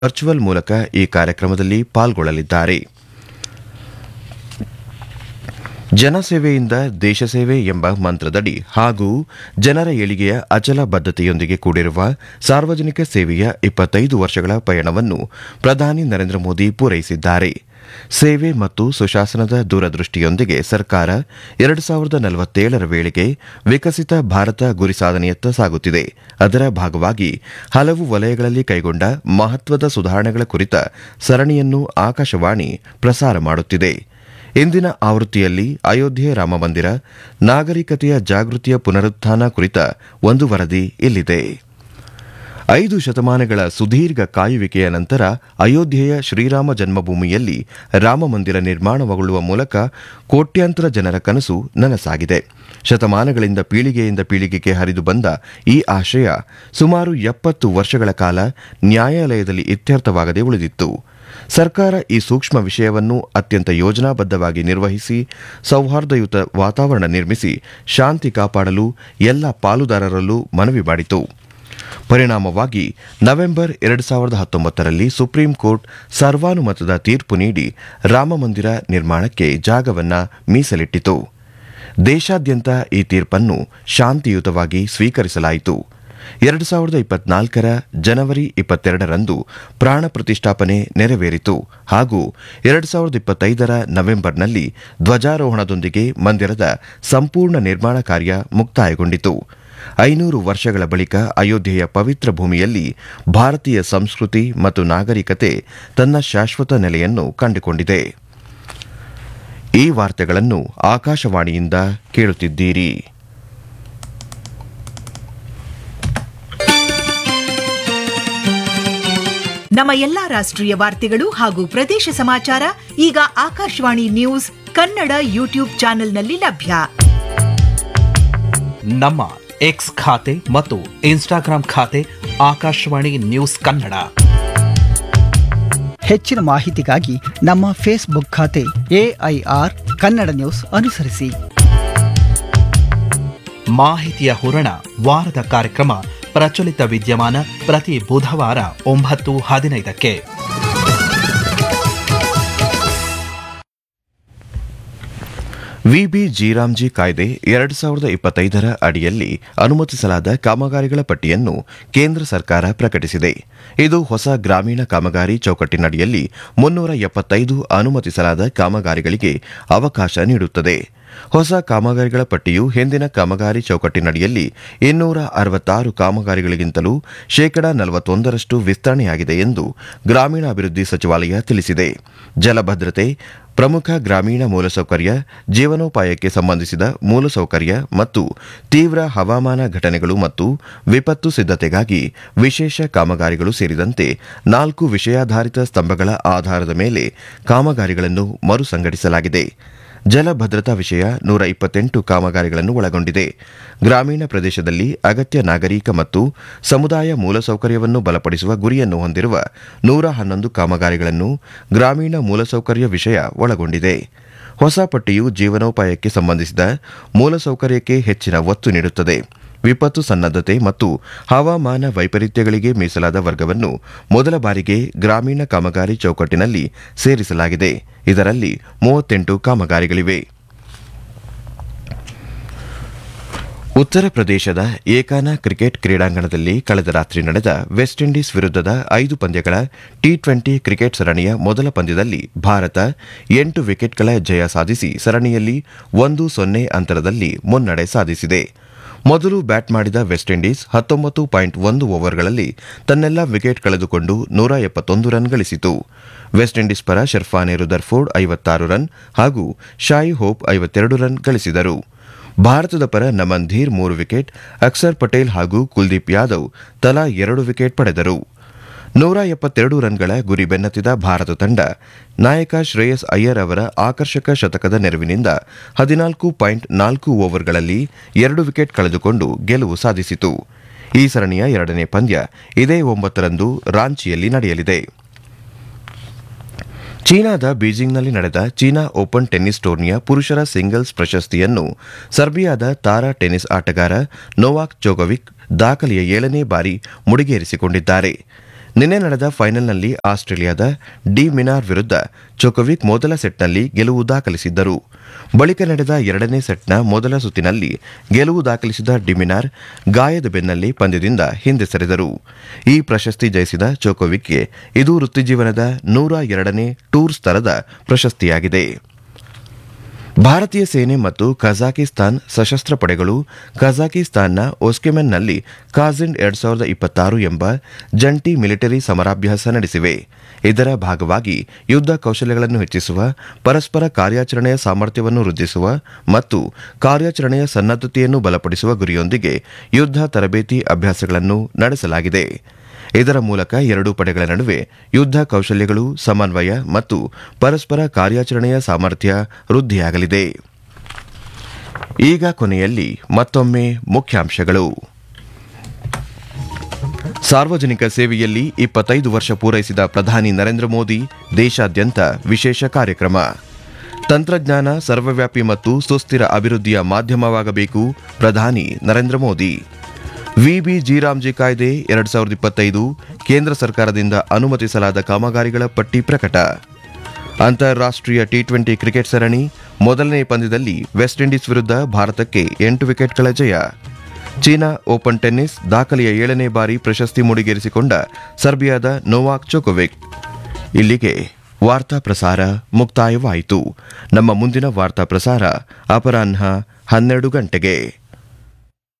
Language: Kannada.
ವರ್ಚುವಲ್ ಮೂಲಕ ಈ ಕಾರ್ಯಕ್ರಮದಲ್ಲಿ ಪಾಲ್ಗೊಳ್ಳಲಿದ್ದಾರೆ ಜನಸೇವೆಯಿಂದ ದೇಶಸೇವೆ ಎಂಬ ಮಂತ್ರದಡಿ ಹಾಗೂ ಜನರ ಏಳಿಗೆಯ ಅಚಲ ಬದ್ಧತೆಯೊಂದಿಗೆ ಕೂಡಿರುವ ಸಾರ್ವಜನಿಕ ಸೇವೆಯ ಇಪ್ಪತ್ತೈದು ವರ್ಷಗಳ ಪಯಣವನ್ನು ಪ್ರಧಾನಿ ನರೇಂದ್ರ ಮೋದಿ ಪೂರೈಸಿದ್ದಾರೆ ಸೇವೆ ಮತ್ತು ಸುಶಾಸನದ ದೂರದೃಷ್ಟಿಯೊಂದಿಗೆ ಸರ್ಕಾರ ಎರಡು ಸಾವಿರದ ನಲವತ್ತೇಳರ ವೇಳೆಗೆ ವಿಕಸಿತ ಭಾರತ ಗುರಿ ಸಾಧನೆಯತ್ತ ಸಾಗುತ್ತಿದೆ ಅದರ ಭಾಗವಾಗಿ ಹಲವು ವಲಯಗಳಲ್ಲಿ ಕೈಗೊಂಡ ಮಹತ್ವದ ಸುಧಾರಣೆಗಳ ಕುರಿತ ಸರಣಿಯನ್ನು ಆಕಾಶವಾಣಿ ಪ್ರಸಾರ ಮಾಡುತ್ತಿದೆ ಇಂದಿನ ಆವೃತ್ತಿಯಲ್ಲಿ ಅಯೋಧ್ಯೆ ರಾಮಮಂದಿರ ನಾಗರಿಕತೆಯ ಜಾಗೃತಿಯ ಪುನರುತ್ಥಾನ ಕುರಿತ ಒಂದು ವರದಿ ಇಲ್ಲಿದೆ ಐದು ಶತಮಾನಗಳ ಸುದೀರ್ಘ ಕಾಯುವಿಕೆಯ ನಂತರ ಅಯೋಧ್ಯೆಯ ಶ್ರೀರಾಮ ಜನ್ಮಭೂಮಿಯಲ್ಲಿ ರಾಮಮಂದಿರ ನಿರ್ಮಾಣಗೊಳ್ಳುವ ಮೂಲಕ ಕೋಟ್ಯಾಂತರ ಜನರ ಕನಸು ನನಸಾಗಿದೆ ಶತಮಾನಗಳಿಂದ ಪೀಳಿಗೆಯಿಂದ ಪೀಳಿಗೆಗೆ ಹರಿದು ಬಂದ ಈ ಆಶಯ ಸುಮಾರು ಎಪ್ಪತ್ತು ವರ್ಷಗಳ ಕಾಲ ನ್ಯಾಯಾಲಯದಲ್ಲಿ ಇತ್ಯರ್ಥವಾಗದೆ ಉಳಿದಿತ್ತು ಸರ್ಕಾರ ಈ ಸೂಕ್ಷ್ಮ ವಿಷಯವನ್ನು ಅತ್ಯಂತ ಯೋಜನಾಬದ್ಧವಾಗಿ ನಿರ್ವಹಿಸಿ ಸೌಹಾರ್ದಯುತ ವಾತಾವರಣ ನಿರ್ಮಿಸಿ ಶಾಂತಿ ಕಾಪಾಡಲು ಎಲ್ಲ ಪಾಲುದಾರರಲ್ಲೂ ಮನವಿ ಮಾಡಿತು ಪರಿಣಾಮವಾಗಿ ನವೆಂಬರ್ ಎರಡು ಸಾವಿರದ ಹತ್ತೊಂಬತ್ತರಲ್ಲಿ ಸುಪ್ರೀಂ ಕೋರ್ಟ್ ಸರ್ವಾನುಮತದ ತೀರ್ಪು ನೀಡಿ ರಾಮಮಂದಿರ ನಿರ್ಮಾಣಕ್ಕೆ ಜಾಗವನ್ನ ಮೀಸಲಿಟ್ಟಿತು ದೇಶಾದ್ಯಂತ ಈ ತೀರ್ಪನ್ನು ಶಾಂತಿಯುತವಾಗಿ ಸ್ವೀಕರಿಸಲಾಯಿತು ಎರಡು ಸಾವಿರದ ಇಪ್ಪತ್ನಾಲ್ಕರ ಜನವರಿ ಇಪ್ಪತ್ತೆರಡರಂದು ಪ್ರಾಣ ಪ್ರತಿಷ್ಠಾಪನೆ ನೆರವೇರಿತು ಹಾಗೂ ಎರಡು ಸಾವಿರದ ಇಪ್ಪತ್ತೈದರ ನವೆಂಬರ್ನಲ್ಲಿ ಧ್ವಜಾರೋಹಣದೊಂದಿಗೆ ಮಂದಿರದ ಸಂಪೂರ್ಣ ನಿರ್ಮಾಣ ಕಾರ್ಯ ಮುಕ್ತಾಯಗೊಂಡಿತು ಐನೂರು ವರ್ಷಗಳ ಬಳಿಕ ಅಯೋಧ್ಯೆಯ ಪವಿತ್ರ ಭೂಮಿಯಲ್ಲಿ ಭಾರತೀಯ ಸಂಸ್ಕೃತಿ ಮತ್ತು ನಾಗರಿಕತೆ ತನ್ನ ಶಾಶ್ವತ ನೆಲೆಯನ್ನು ಕಂಡುಕೊಂಡಿದೆ ಈ ವಾರ್ತೆಗಳನ್ನು ಆಕಾಶವಾಣಿಯಿಂದ ಕೇಳುತ್ತಿದ್ದೀರಿ ನಮ್ಮ ಎಲ್ಲಾ ರಾಷ್ಟ್ರೀಯ ವಾರ್ತೆಗಳು ಹಾಗೂ ಪ್ರದೇಶ ಸಮಾಚಾರ ಈಗ ಆಕಾಶವಾಣಿ ನ್ಯೂಸ್ ಕನ್ನಡ ಯೂಟ್ಯೂಬ್ ಚಾನೆಲ್ನಲ್ಲಿ ಲಭ್ಯ ನಮ್ಮ ಎಕ್ಸ್ ಖಾತೆ ಮತ್ತು ಇನ್ಸ್ಟಾಗ್ರಾಂ ಖಾತೆ ಆಕಾಶವಾಣಿ ನ್ಯೂಸ್ ಕನ್ನಡ ಹೆಚ್ಚಿನ ಮಾಹಿತಿಗಾಗಿ ನಮ್ಮ ಫೇಸ್ಬುಕ್ ಖಾತೆ ಎಐಆರ್ ಕನ್ನಡ ನ್ಯೂಸ್ ಅನುಸರಿಸಿ ಮಾಹಿತಿಯ ಹೂರಣ ವಾರದ ಕಾರ್ಯಕ್ರಮ ಪ್ರಚಲಿತ ವಿದ್ಯಮಾನ ಪ್ರತಿ ಬುಧವಾರ ಒಂಬತ್ತು ಹದಿನೈದಕ್ಕೆ ವಿಬಿ ಜೀರಾಮ್ಜಿ ಕಾಯ್ದೆ ಎರಡು ಸಾವಿರದ ಇಪ್ಪತ್ತೈದರ ಅಡಿಯಲ್ಲಿ ಅನುಮತಿಸಲಾದ ಕಾಮಗಾರಿಗಳ ಪಟ್ಟಿಯನ್ನು ಕೇಂದ್ರ ಸರ್ಕಾರ ಪ್ರಕಟಿಸಿದೆ ಇದು ಹೊಸ ಗ್ರಾಮೀಣ ಕಾಮಗಾರಿ ಚೌಕಟ್ಟಿನಡಿಯಲ್ಲಿ ಮುನ್ನೂರ ಎಪ್ಪತ್ತೈದು ಅನುಮತಿಸಲಾದ ಕಾಮಗಾರಿಗಳಿಗೆ ಅವಕಾಶ ನೀಡುತ್ತದೆ ಹೊಸ ಕಾಮಗಾರಿಗಳ ಪಟ್ಟಿಯು ಹಿಂದಿನ ಕಾಮಗಾರಿ ಚೌಕಟ್ಟಿನಡಿಯಲ್ಲಿ ಇನ್ನೂರ ಅರವತ್ತಾರು ಕಾಮಗಾರಿಗಳಿಗಿಂತಲೂ ಶೇಕಡಾ ನಲವತ್ತೊಂದರಷ್ಟು ವಿಸ್ತರಣೆಯಾಗಿದೆ ಎಂದು ಗ್ರಾಮೀಣಾಭಿವೃದ್ಧಿ ಸಚಿವಾಲಯ ತಿಳಿಸಿದೆ ಜಲಭದ್ರತೆ ಪ್ರಮುಖ ಗ್ರಾಮೀಣ ಮೂಲಸೌಕರ್ಯ ಜೀವನೋಪಾಯಕ್ಕೆ ಸಂಬಂಧಿಸಿದ ಮೂಲಸೌಕರ್ಯ ಮತ್ತು ತೀವ್ರ ಹವಾಮಾನ ಘಟನೆಗಳು ಮತ್ತು ವಿಪತ್ತು ಸಿದ್ಧತೆಗಾಗಿ ವಿಶೇಷ ಕಾಮಗಾರಿಗಳು ಸೇರಿದಂತೆ ನಾಲ್ಕು ವಿಷಯಾಧಾರಿತ ಸ್ತಂಭಗಳ ಆಧಾರದ ಮೇಲೆ ಕಾಮಗಾರಿಗಳನ್ನು ಮರುಸಂಘಟಿಸಲಾಗಿದೆ ಜಲಭದ್ರತಾ ವಿಷಯ ನೂರ ಇಪ್ಪತ್ತೆಂಟು ಕಾಮಗಾರಿಗಳನ್ನು ಒಳಗೊಂಡಿದೆ ಗ್ರಾಮೀಣ ಪ್ರದೇಶದಲ್ಲಿ ಅಗತ್ಯ ನಾಗರಿಕ ಮತ್ತು ಸಮುದಾಯ ಮೂಲಸೌಕರ್ಯವನ್ನು ಬಲಪಡಿಸುವ ಗುರಿಯನ್ನು ಹೊಂದಿರುವ ನೂರ ಹನ್ನೊಂದು ಕಾಮಗಾರಿಗಳನ್ನು ಗ್ರಾಮೀಣ ಮೂಲಸೌಕರ್ಯ ವಿಷಯ ಒಳಗೊಂಡಿದೆ ಹೊಸ ಪಟ್ಟಿಯು ಜೀವನೋಪಾಯಕ್ಕೆ ಸಂಬಂಧಿಸಿದ ಮೂಲಸೌಕರ್ಯಕ್ಕೆ ಹೆಚ್ಚಿನ ಒತ್ತು ನೀಡುತ್ತದೆ ವಿಪತ್ತು ಸನ್ನದ್ಧತೆ ಮತ್ತು ಹವಾಮಾನ ವೈಪರೀತ್ಯಗಳಿಗೆ ಮೀಸಲಾದ ವರ್ಗವನ್ನು ಮೊದಲ ಬಾರಿಗೆ ಗ್ರಾಮೀಣ ಕಾಮಗಾರಿ ಚೌಕಟ್ಟಿನಲ್ಲಿ ಸೇರಿಸಲಾಗಿದೆ ಇದರಲ್ಲಿ ಮೂವತ್ತೆಂಟು ಕಾಮಗಾರಿಗಳಿವೆ ಉತ್ತರ ಪ್ರದೇಶದ ಏಕಾನ ಕ್ರಿಕೆಟ್ ಕ್ರೀಡಾಂಗಣದಲ್ಲಿ ಕಳೆದ ರಾತ್ರಿ ನಡೆದ ವೆಸ್ಟ್ ಇಂಡೀಸ್ ವಿರುದ್ಧದ ಐದು ಪಂದ್ಯಗಳ ಟಿ ಟ್ವೆಂಟಿ ಕ್ರಿಕೆಟ್ ಸರಣಿಯ ಮೊದಲ ಪಂದ್ಯದಲ್ಲಿ ಭಾರತ ಎಂಟು ವಿಕೆಟ್ಗಳ ಜಯ ಸಾಧಿಸಿ ಸರಣಿಯಲ್ಲಿ ಒಂದು ಸೊನ್ನೆ ಅಂತರದಲ್ಲಿ ಮುನ್ನಡೆ ಸಾಧಿಸಿದೆ ಮೊದಲು ಬ್ಯಾಟ್ ಮಾಡಿದ ವೆಸ್ಟ್ ಇಂಡೀಸ್ ಹತ್ತೊಂಬತ್ತು ಪಾಯಿಂಟ್ ಒಂದು ಓವರ್ಗಳಲ್ಲಿ ತನ್ನೆಲ್ಲ ವಿಕೆಟ್ ಕಳೆದುಕೊಂಡು ನೂರ ಎಪ್ಪತ್ತೊಂದು ರನ್ ಗಳಿಸಿತು ವೆಸ್ಟ್ ಇಂಡೀಸ್ ಪರ ಶರ್ಫಾನೆ ರುದರ್ಫೋರ್ಡ್ ಐವತ್ತಾರು ರನ್ ಹಾಗೂ ಶಾಯಿ ಹೋಪ್ ಐವತ್ತೆರಡು ರನ್ ಗಳಿಸಿದರು ಭಾರತದ ಪರ ನಮನ್ ಧೀರ್ ಮೂರು ವಿಕೆಟ್ ಅಕ್ಸರ್ ಪಟೇಲ್ ಹಾಗೂ ಕುಲ್ದೀಪ್ ಯಾದವ್ ತಲಾ ಎರಡು ವಿಕೆಟ್ ಪಡೆದರು ನೂರ ಎಪ್ಪತ್ತೆರಡು ರನ್ಗಳ ಗುರಿ ಬೆನ್ನತ್ತಿದ ಭಾರತ ತಂಡ ನಾಯಕ ಶ್ರೇಯಸ್ ಅಯ್ಯರ್ ಅವರ ಆಕರ್ಷಕ ಶತಕದ ನೆರವಿನಿಂದ ಹದಿನಾಲ್ಕು ಪಾಯಿಂಟ್ ನಾಲ್ಕು ಓವರ್ಗಳಲ್ಲಿ ಎರಡು ವಿಕೆಟ್ ಕಳೆದುಕೊಂಡು ಗೆಲುವು ಸಾಧಿಸಿತು ಈ ಸರಣಿಯ ಎರಡನೇ ಪಂದ್ಯ ಇದೇ ಒಂಬತ್ತರಂದು ರಾಂಚಿಯಲ್ಲಿ ನಡೆಯಲಿದೆ ಚೀನಾದ ಬೀಜಿಂಗ್ನಲ್ಲಿ ನಡೆದ ಚೀನಾ ಓಪನ್ ಟೆನ್ನಿಸ್ ಟೂರ್ನಿಯ ಪುರುಷರ ಸಿಂಗಲ್ಸ್ ಪ್ರಶಸ್ತಿಯನ್ನು ಸರ್ಬಿಯಾದ ತಾರಾ ಟೆನ್ನಿಸ್ ಆಟಗಾರ ನೋವಾಕ್ ಜೋಗೋವಿಕ್ ದಾಖಲೆಯ ಏಳನೇ ಬಾರಿ ಮುಡಿಗೇರಿಸಿಕೊಂಡಿದ್ದಾರೆ ನಿನ್ನೆ ನಡೆದ ಫೈನಲ್ನಲ್ಲಿ ಆಸ್ಟ್ರೇಲಿಯಾದ ಡಿ ಮಿನಾರ್ ವಿರುದ್ಧ ಜೊಕೋವಿಕ್ ಮೊದಲ ಸೆಟ್ನಲ್ಲಿ ಗೆಲುವು ದಾಖಲಿಸಿದ್ದರು ಬಳಿಕ ನಡೆದ ಎರಡನೇ ಸೆಟ್ನ ಮೊದಲ ಸುತ್ತಿನಲ್ಲಿ ಗೆಲುವು ದಾಖಲಿಸಿದ ಡಿಮಿನಾರ್ ಗಾಯದ ಬೆನ್ನಲ್ಲಿ ಪಂದ್ಯದಿಂದ ಹಿಂದೆ ಸರಿದರು ಈ ಪ್ರಶಸ್ತಿ ಜಯಿಸಿದ ಜೊಕೋವಿಕ್ಗೆ ಇದು ವೃತ್ತಿಜೀವನದ ನೂರ ಎರಡನೇ ಟೂರ್ ಸ್ತರದ ಪ್ರಶಸ್ತಿಯಾಗಿದೆ ಭಾರತೀಯ ಸೇನೆ ಮತ್ತು ಕಜಾಕಿಸ್ತಾನ್ ಸಶಸ್ತ್ರ ಪಡೆಗಳು ಕಜಾಕಿಸ್ತಾನ್ನ ಒಸ್ಕೆಮೆನ್ನಲ್ಲಿ ಕಾಜಿನ್ ಎರಡ್ ಸಾವಿರದ ಇಪ್ಪತ್ತಾರು ಎಂಬ ಜಂಟಿ ಮಿಲಿಟರಿ ಸಮರಾಭ್ಯಾಸ ನಡೆಸಿವೆ ಇದರ ಭಾಗವಾಗಿ ಯುದ್ಧ ಕೌಶಲ್ಯಗಳನ್ನು ಹೆಚ್ಚಿಸುವ ಪರಸ್ಪರ ಕಾರ್ಯಾಚರಣೆಯ ಸಾಮರ್ಥ್ಯವನ್ನು ವೃದ್ಧಿಸುವ ಮತ್ತು ಕಾರ್ಯಾಚರಣೆಯ ಸನ್ನದ್ಧತೆಯನ್ನು ಬಲಪಡಿಸುವ ಗುರಿಯೊಂದಿಗೆ ಯುದ್ಧ ತರಬೇತಿ ಅಭ್ಯಾಸಗಳನ್ನು ನಡೆಸಲಾಗಿದೆ ಇದರ ಮೂಲಕ ಎರಡೂ ಪಡೆಗಳ ನಡುವೆ ಯುದ್ಧ ಕೌಶಲ್ಯಗಳು ಸಮನ್ವಯ ಮತ್ತು ಪರಸ್ಪರ ಕಾರ್ಯಾಚರಣೆಯ ಸಾಮರ್ಥ್ಯ ವೃದ್ಧಿಯಾಗಲಿದೆ ಈಗ ಕೊನೆಯಲ್ಲಿ ಮತ್ತೊಮ್ಮೆ ಮುಖ್ಯಾಂಶಗಳು ಸಾರ್ವಜನಿಕ ಸೇವೆಯಲ್ಲಿ ಇಪ್ಪತ್ತೈದು ವರ್ಷ ಪೂರೈಸಿದ ಪ್ರಧಾನಿ ನರೇಂದ್ರ ಮೋದಿ ದೇಶಾದ್ಯಂತ ವಿಶೇಷ ಕಾರ್ಯಕ್ರಮ ತಂತ್ರಜ್ಞಾನ ಸರ್ವವ್ಯಾಪಿ ಮತ್ತು ಸುಸ್ಥಿರ ಅಭಿವೃದ್ಧಿಯ ಮಾಧ್ಯಮವಾಗಬೇಕು ಪ್ರಧಾನಿ ನರೇಂದ್ರ ಮೋದಿ ವಿಬಿ ಜಿರಾಮ್ಜಿ ಕಾಯ್ದೆ ಎರಡ್ ಸಾವಿರದ ಇಪ್ಪತ್ತೈದು ಕೇಂದ್ರ ಸರ್ಕಾರದಿಂದ ಅನುಮತಿಸಲಾದ ಕಾಮಗಾರಿಗಳ ಪಟ್ಟಿ ಪ್ರಕಟ ಅಂತಾರಾಷ್ಟ್ರೀಯ ಟಿ ಟ್ವೆಂಟಿ ಕ್ರಿಕೆಟ್ ಸರಣಿ ಮೊದಲನೇ ಪಂದ್ಯದಲ್ಲಿ ವೆಸ್ಟ್ ಇಂಡೀಸ್ ವಿರುದ್ಧ ಭಾರತಕ್ಕೆ ಎಂಟು ವಿಕೆಟ್ಗಳ ಜಯ ಚೀನಾ ಓಪನ್ ಟೆನ್ನಿಸ್ ದಾಖಲೆಯ ಏಳನೇ ಬಾರಿ ಪ್ರಶಸ್ತಿ ಮುಡಿಗೇರಿಸಿಕೊಂಡ ಸರ್ಬಿಯಾದ ನೋವಾಕ್ ಚೊಕೊವಿಕ್ ಇಲ್ಲಿಗೆ ವಾರ್ತಾ ಪ್ರಸಾರ ಮುಕ್ತಾಯವಾಯಿತು ನಮ್ಮ ಮುಂದಿನ ವಾರ್ತಾ ಪ್ರಸಾರ ಅಪರಾಹ್ನ ಹನ್ನೆರಡು ಗಂಟೆಗೆ